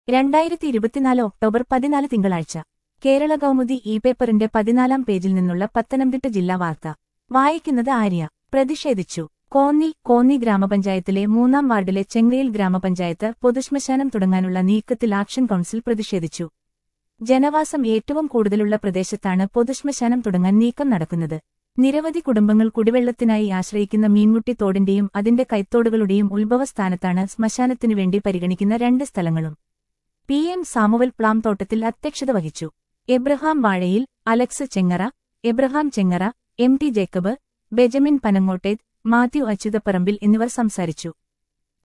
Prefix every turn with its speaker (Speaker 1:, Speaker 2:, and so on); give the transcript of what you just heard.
Speaker 1: രണ്ടായിരത്തി ഇരുപത്തിനാല് ഒക്ടോബർ പതിനാല് തിങ്കളാഴ്ച കേരള കൗമുദി ഇ പേപ്പറിന്റെ പതിനാലാം പേജിൽ നിന്നുള്ള പത്തനംതിട്ട ജില്ലാ വാർത്ത വായിക്കുന്നത് ആര്യ പ്രതിഷേധിച്ചു കോന്നി കോന്നി ഗ്രാമപഞ്ചായത്തിലെ മൂന്നാം വാർഡിലെ ചെങ്ങയിൽ ഗ്രാമപഞ്ചായത്ത് പൊതുശ്മശാനം തുടങ്ങാനുള്ള നീക്കത്തിൽ ആക്ഷൻ കൗൺസിൽ പ്രതിഷേധിച്ചു ജനവാസം ഏറ്റവും കൂടുതലുള്ള പ്രദേശത്താണ് പൊതുശ്മശാനം തുടങ്ങാൻ നീക്കം നടക്കുന്നത് നിരവധി കുടുംബങ്ങൾ കുടിവെള്ളത്തിനായി ആശ്രയിക്കുന്ന മീൻമുട്ടി തോടിന്റെയും അതിന്റെ കൈത്തോടുകളുടെയും ഉത്ഭവസ്ഥാനത്താണ് ശ്മശാനത്തിനു വേണ്ടി പരിഗണിക്കുന്ന രണ്ട് സ്ഥലങ്ങളും പി എം സാമുവൽ പ്ലാം തോട്ടത്തിൽ അധ്യക്ഷത വഹിച്ചു എബ്രഹാം വാഴയിൽ അലക്സ് ചെങ്ങറ എബ്രഹാം ചെങ്ങറ എം ടി ജേക്കബ് ബെജമിൻ പനങ്ങോട്ടേത് മാത്യു അച്യുതപ്പറമ്പിൽ എന്നിവർ സംസാരിച്ചു